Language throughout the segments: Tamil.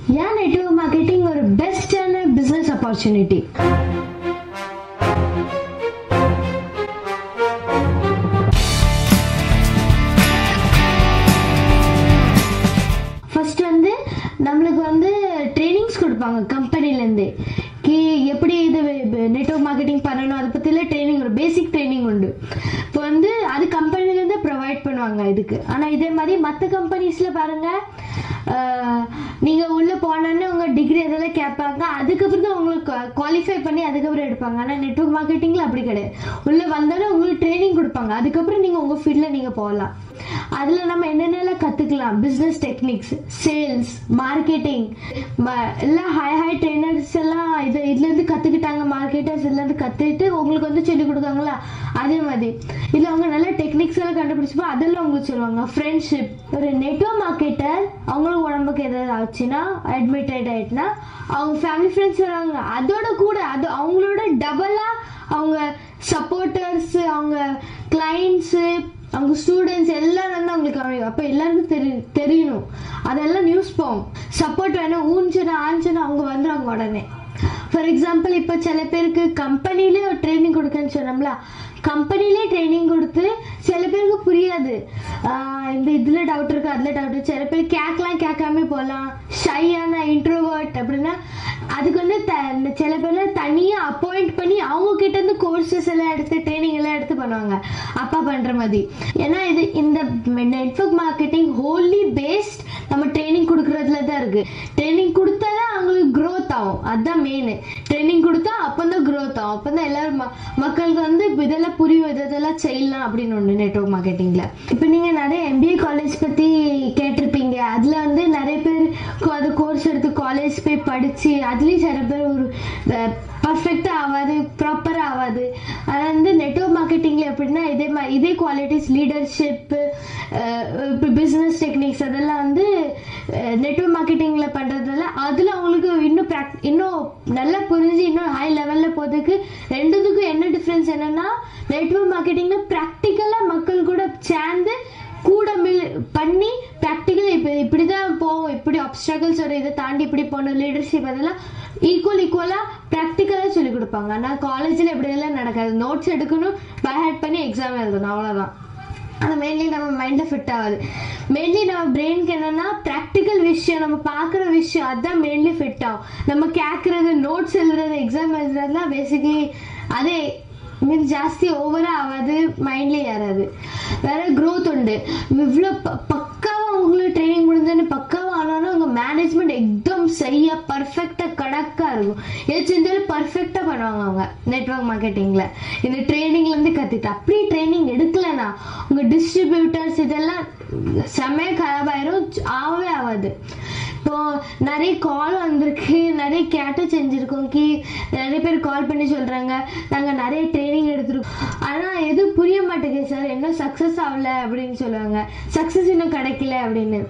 ஏன் நெட்வொர்க் மார்க்கெட்டிங் ஒரு பெஸ்டான பிசினஸ் ஆப்பர்ச்சுனிட்டி ஃபர்ஸ்ட் வந்து நம்மளுக்கு வந்து ட்ரைனிங்ஸ் கொடுப்பாங்க கம்பெனிலேருந்து கி எப்படி இது நெட்வொர்க் மார்க்கெட்டிங் பண்ணணும் அதை பற்றிலாம் ட்ரைனிங் ஒரு பேசிக் ட்ரைனிங் உண்டு இப்போ வந்து அது கம்பெனிலேருந்து ப்ரொவைட் பண்ணுவாங்க இதுக்கு ஆனால் இதே மாதிரி மற்ற கம்பெனிஸில் பாருங்கள் நீங்கள் உள்ளே போனோன்னே உங்கள் டிகிரி அதெல்லாம் கேட்பாங்க அதுக்கப்புறம் தான் உங்களுக்கு குவாலிஃபை பண்ணி அதுக்கப்புறம் எடுப்பாங்க ஆனால் நெட்வொர்க் மார்க்கெட்டிங்கில் அப்படி கிடையாது உள்ளே வந்தோடனே உங்களுக்கு ட்ரைனிங் கொடுப்பாங்க அதுக்கப்புறம் நீங்கள் உங்கள் ஃபீல்டில் நீங்கள் போகலாம் அதில் நம்ம என்னென்னலாம் கற்றுக்கலாம் பிஸ்னஸ் டெக்னிக்ஸ் சேல்ஸ் மார்க்கெட்டிங் எல்லாம் ஹை ஹை ட்ரெயினர்ஸ் எல்லாம் இது இதுலேருந்து கற்றுக்கிட்டாங்க மார்க்கெட்டர்ஸ் இதுலேருந்து கற்றுக்கிட்டு உங்களுக்கு வந்து சொல்லிக் கொடுக்காங்களா அதே மாதிரி இதில் அவங்க நல்ல டெக்னிக்ஸ் எல்லாம் கண்டுபிடிச்சப்போ அதெல்லாம் உங்களுக்கு சொல்லுவாங்க ஃப்ரெண்ட்ஷிப் ஒரு நெட்வொர்க் மார்க்கெட்டர் அவங்களுக்கு உடம்புக்கு ஏதாவது ஆச்சுன்னா அட்மிட்டட் ஆயிட்டுனா அவங்க ஃபேமிலி ஃப்ரெண்ட்ஸ் வராங்க அதோட கூட அது அவங்களோட டபுளாக அவங்க சப்போர்ட்டர்ஸ் அவங்க கிளைண்ட்ஸு அவங்க ஸ்டூடெண்ட்ஸ் எல்லாம் வந்து அவங்களுக்கு அமையும் அப்போ எல்லாருக்கும் தெரி தெரியணும் அதெல்லாம் நியூஸ் போகும் சப்போர்ட் வேணும் ஊன்ச்சுனா ஆஞ்சுனா அவங்க வந்துடுவாங்க உடனே ஃபார் எக்ஸாம்பிள் இப்போ சில பேருக்கு கம்பெனிலே ஒரு ட்ரைனிங் கொடுக்கன்னு சொன்னோம்ல கம்பெனிலே ட்ரைனிங் கொடுத்து சில பேருக்கு புரியாது ஆஹ் இந்த இதில் டவுட் இருக்கு அதில் டவுட் சில பேர் கேட்கலாம் கேட்காம போகலாம் ஷையான இன்ட்ரோவர்ட் அப்படின்னா அதுக்கு வந்து த- சில பேர்லாம் தனியாக அப்பாயிண்ட் பண்ணி அவங்க கிட்ட இருந்து கோர்சஸ் எல்லாம் எடுத்து ட்ரைனிங் எல்லாம் எடுத்து பண்ணுவாங்க அப்பா பண்ற மாதிரி ஏன்னா இது இந்த நெட்வொர்க் மார்க்கெட்டிங் ஹோல்லி பேஸ்ட் நம்ம ட்ரைனிங் கொடுக்கறதுல தான் இருக்கு ட்ரைனிங் கொடுத்தா தான் அவங்களுக்கு growth ஆகும் அதுதான் மெயின் ட்ரைனிங் கொடுத்தா அப்போ தான் growth ஆகும் அப்போ தான் எல்லாரும் ம- மக்களுக்கு வந்து இப்ப இதெல்லாம் புரியும் இது இதெல்லாம் செய்யலாம் அப்படின்னு ஒன்று நெட்வொர்க் மார்க்கெட்டிங்ல இப்போ நீங்க நிறைய எம்பிஏ காலேஜ் பத்தி கேட்டிருப்பீங்க அதுல வந்து நிறைய பேர் கொ- அது கோர்ஸ் எடுத்து காலேஜ் போய் படிச்சு அதுலயும் சில பேர் ஒரு பர்ஃபெக்டாக ஆகாது ப்ராப்பராக ஆகாது ஆனால் வந்து நெட்வொர்க் மார்க்கெட்டிங்கில் எப்படின்னா இதே மாதிரி இதே குவாலிட்டிஸ் லீடர்ஷிப்பு இப்போ பிஸ்னஸ் டெக்னிக்ஸ் அதெல்லாம் வந்து நெட்வொர்க் மார்க்கெட்டிங்கில் பண்ணுறதுல அதில் அவங்களுக்கு இன்னும் ப்ராக் இன்னும் நல்லா புரிஞ்சு இன்னும் ஹை லெவலில் போகிறதுக்கு ரெண்டுத்துக்கும் என்ன டிஃப்ரென்ஸ் என்னன்னா நெட்வொர்க் மார்க்கெட்டிங்கில் ப்ராக்டிக்கலாக மக்கள் கூட சேர்ந்து கூட மில் பண்ணி ப்ராக்டிக்கல் இப்போ இப்படி தான் போகும் இப்படி அப்ஸ்ட்ரகிள்ஸ் ஒரு இதை தாண்டி இப்படி போகணும் லீடர்ஷிப் அதெல்லாம் ஈக்குவல் ஈக்குவலாக ப்ராக்டிக்கலாக சொல்லிக் கொடுப்பாங்க ஆனால் காலேஜில் இப்படியெல்லாம் நடக்காது நோட்ஸ் எடுக்கணும் பை ஹேட் பண்ணி எக்ஸாம் எழுதணும் அவ்வளோதான் அது மெயின்லி நம்ம மைண்டில் ஃபிட் ஆகாது மெயின்லி நம்ம பிரெயினுக்கு என்னன்னா ப்ராக்டிக்கல் விஷயம் நம்ம பார்க்குற விஷயம் அதுதான் மெயின்லி ஃபிட் ஆகும் நம்ம கேட்குறது நோட்ஸ் எழுதுறது எக்ஸாம் எழுதுறதுலாம் பேசிக்கலி அதே மீன் ஜாஸ்தி ஓவராக ஆகாது மைண்ட்லேயே ஏறாது வேற growth உண்டு இவ்வளோ ப பக்காவாக உங்களுக்கு ட்ரைனிங் முடிஞ்சோன்னு பக்காவாக ஆனாலும் உங்கள் மேனேஜ்மெண்ட் எக்தம் சரியாக பர்ஃபெக்டாக கடக்காக இருக்கும் எது செஞ்சாலும் பர்ஃபெக்டாக பண்ணுவாங்க அவங்க நெட்வொர்க் மார்க்கெட்டிங்கில் இந்த ட்ரைனிங்லேருந்து கற்றுட்டு அப்படி ட்ரைனிங் எடுக்கலைன்னா உங்கள் டிஸ்ட்ரிபியூட்டர்ஸ் இதெல்லாம் செம்மையாக கராபாயிரும் ஆகவே ஆகாது இப்போ நிறைய கால் வந்திருக்கு நிறைய கேட்டு செஞ்சுருக்கோம் கி நிறைய பேர் கால் பண்ணி சொல்கிறாங்க நாங்கள் நிறைய ட்ரைனிங் எடுத்திருக்கோம் ஆனால் எதுவும் புரிய மாட்டேங்குது சார் இன்னும் சக்ஸஸ் ஆகல அப்படின்னு சொல்லுவாங்க சக்ஸஸ் இன்னும் கிடைக்கல அப்படின்னு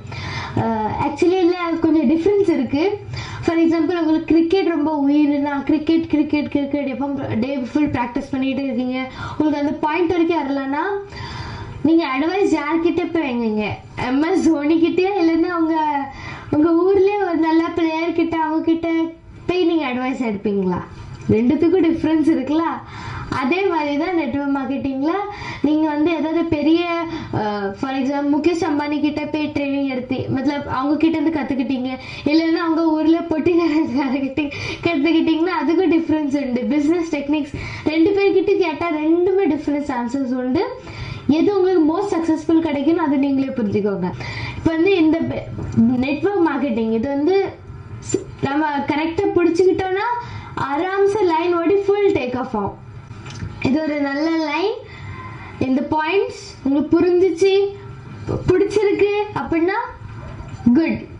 ஆக்சுவலி இல்லை கொஞ்சம் டிஃப்ரென்ஸ் இருக்குது ஃபார் எக்ஸாம்பிள் உங்களுக்கு கிரிக்கெட் ரொம்ப உயிர்னா கிரிக்கெட் கிரிக்கெட் கிரிக்கெட் எப்போ டே ஃபுல் ப்ராக்டிஸ் பண்ணிகிட்டே இருக்கீங்க உங்களுக்கு அந்த பாயிண்ட் வரைக்கும் வரலன்னா நீங்க அட்வைஸ் யார்கிட்ட போய் வைங்க எம்எஸ் தோனி கிட்டே இல்லைன்னா உங்க உங்க ஊர்லயே ஒரு நல்ல பிளேயர் கிட்ட அவங்க கிட்ட போய் நீங்க அட்வைஸ் எடுப்பீங்களா ரெண்டுத்துக்கும் டிஃப்ரென்ஸ் இருக்குல்ல அதே மாதிரி தான் நெட்வொர்க் மார்க்கெட்டிங்ல நீங்க வந்து ஏதாவது பெரிய ஃபார் எக்ஸாம்பிள் முகேஷ் அம்பானி கிட்ட போய் ட்ரைனிங் எடுத்து மத்தலப் அவங்க கிட்ட இருந்து கத்துக்கிட்டீங்க இல்லைன்னா அவங்க ஊர்ல பொட்டி கிட்ட கத்துக்கிட்டீங்கன்னா அதுக்கும் டிஃப்ரென்ஸ் உண்டு பிசினஸ் டெக்னிக்ஸ் ரெண்டு பேர்கிட்ட கேட்டா ரெண்டுமே டிஃப்ரென்ஸ் ஆன்சர்ஸ் உண்டு எது உங்களுக்கு மோஸ்ட் சக்ஸஸ்ஃபுல் கிடைக்கும்னு அதை நீங்களே புரிஞ்சுக்கோங்க இப்போ வந்து இந்த நெட்வொர்க் மார்க்கெட்டிங் இது வந்து ஸ்- நம்ம கரெக்டாக பிடிச்சிக்கிட்டோம்னா ஆராம்சே லைன் ஓடி ஃபுல் டேக் ஆஃப் ஆகும் இது ஒரு நல்ல லைன் இந்த பாயிண்ட்ஸ் உங்களுக்கு புரிஞ்சிச்சு பிடிச்சிருக்கு அப்படின்னா குட்